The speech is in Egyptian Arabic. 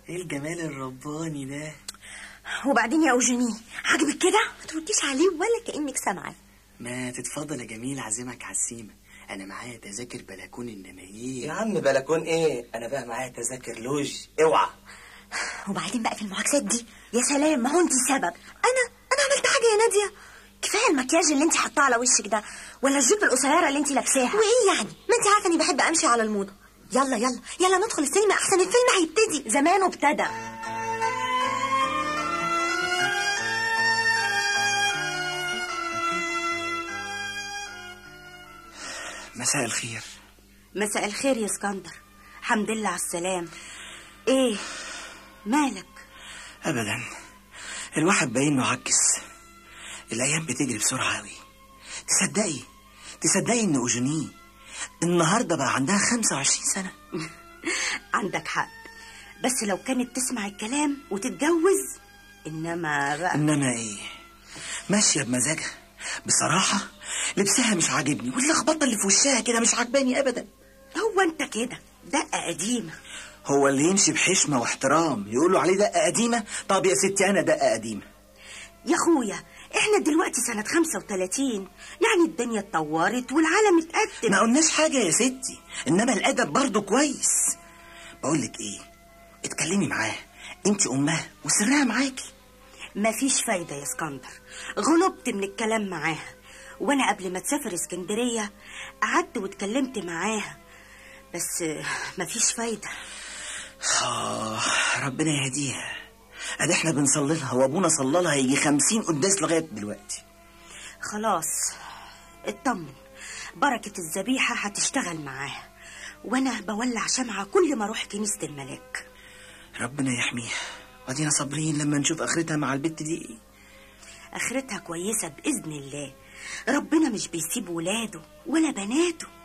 ايه الجمال الرباني ده وبعدين يا اوجيني عجبك كده ما ترديش عليه ولا كانك سامعه ما تتفضل يا جميل عزمك على السيما انا معايا تذاكر بلكون انما ايه يا عم بلكون ايه انا بقى معايا تذاكر لوج اوعى وبعدين بقى في المعاكسات دي يا سلام ما هو انت السبب انا انا عملت حاجه يا ناديه كفايه المكياج اللي انت حاطاه على وشك ده ولا الجيب القصيره اللي انت لابساها وايه يعني ما انت عارفه اني بحب امشي على الموضه يلا يلا يلا ندخل السينما احسن الفيلم هيبتدي زمانه ابتدى مساء الخير مساء الخير يا اسكندر حمد لله على السلام ايه مالك ابدا الواحد باين انه عكس الايام بتجري بسرعه قوي تصدقي تصدقي ان اوجيني النهارده بقى عندها 25 سنه عندك حق بس لو كانت تسمع الكلام وتتجوز انما بقى انما ايه ماشيه بمزاجها بصراحه لبسها مش عاجبني واللخبطه اللي في وشها كده مش عاجباني ابدا هو انت كده دقه قديمه هو اللي يمشي بحشمه واحترام يقولوا عليه دقه قديمه طب يا ستي انا دقه قديمه يا اخويا احنا دلوقتي سنة 35 يعني الدنيا اتطورت والعالم اتقدم ما قلناش حاجه يا ستي انما الادب برضه كويس بقول لك ايه اتكلمي معاه انت امها وسرها معاكي مفيش فايدة يا اسكندر غلبت من الكلام معاها وانا قبل ما تسافر اسكندرية قعدت واتكلمت معاها بس مفيش فايدة آه ربنا يهديها ادي احنا بنصلي لها وابونا صلى لها يجي خمسين قداس لغايه دلوقتي خلاص اطمن بركة الذبيحة هتشتغل معاها وانا بولع شمعة كل ما اروح كنيسة الملاك ربنا يحميها وادينا صابرين لما نشوف اخرتها مع البت دي ايه اخرتها كويسة بإذن الله ربنا مش بيسيب ولاده ولا بناته